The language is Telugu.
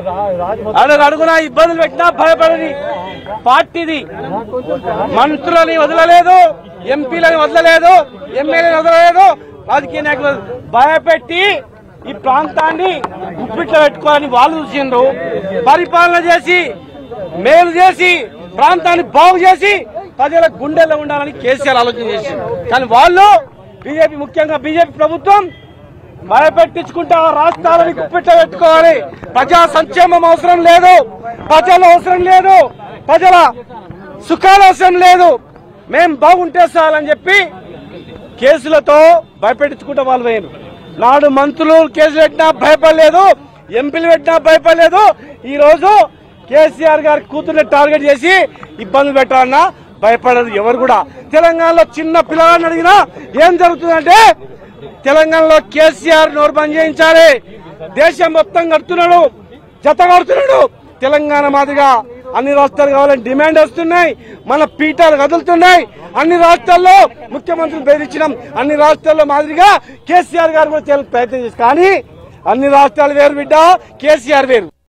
అడుగు అడుగున ఇబ్బందులు పెట్టినా భయపడని పార్టీది మంత్రులని వదలలేదు ఎంపీలని వదలలేదు ఎమ్మెల్యేని వదలలేదు రాజకీయ నాయకులు భయపెట్టి ఈ ప్రాంతాన్ని గుప్పిట్లో పెట్టుకోవాలని వాళ్ళు చూసిండ్రు పరిపాలన చేసి మేలు చేసి ప్రాంతాన్ని బాగు చేసి ప్రజల గుండెల్లో ఉండాలని కేసీఆర్ ఆలోచన చేసింది కానీ వాళ్ళు బీజేపీ ముఖ్యంగా బీజేపీ ప్రభుత్వం భయపెట్టించుకుంటే ఆ రాష్ట్రాలని గుప్పిట్ట పెట్టుకోవాలి ప్రజా సంక్షేమం అవసరం లేదు ప్రజల అవసరం లేదు ప్రజల సుఖాలు అవసరం లేదు మేం బాగుంటే చాలని చెప్పి కేసులతో భయపెట్టించుకుంటే వాళ్ళు వేయరు నాడు మంత్రులు కేసులు పెట్టినా భయపడలేదు ఎంపీలు పెట్టినా భయపడలేదు ఈ రోజు కేసీఆర్ గారి కూతుర్ని టార్గెట్ చేసి ఇబ్బందులు పెట్టాలన్నా భయపడదు ఎవరు కూడా తెలంగాణలో చిన్న పిల్లగాన్ని అడిగినా ఏం జరుగుతుందంటే తెలంగాణలో కేసీఆర్ నోరు బంద్ చేయించాలి దేశం మొత్తం కడుతున్నాడు జత కడుతున్నాడు తెలంగాణ మాదిరిగా అన్ని రాష్ట్రాలు కావాలని డిమాండ్ వస్తున్నాయి మన పీఠాలు కదులుతున్నాయి అన్ని రాష్ట్రాల్లో ముఖ్యమంత్రులు బెదిరించినాం అన్ని రాష్ట్రాల్లో మాదిరిగా కేసీఆర్ గారు కూడా చేయాలని ప్రయత్నం చేసి కానీ అన్ని రాష్ట్రాలు వేరు బిడ్డ కేసీఆర్ వేరు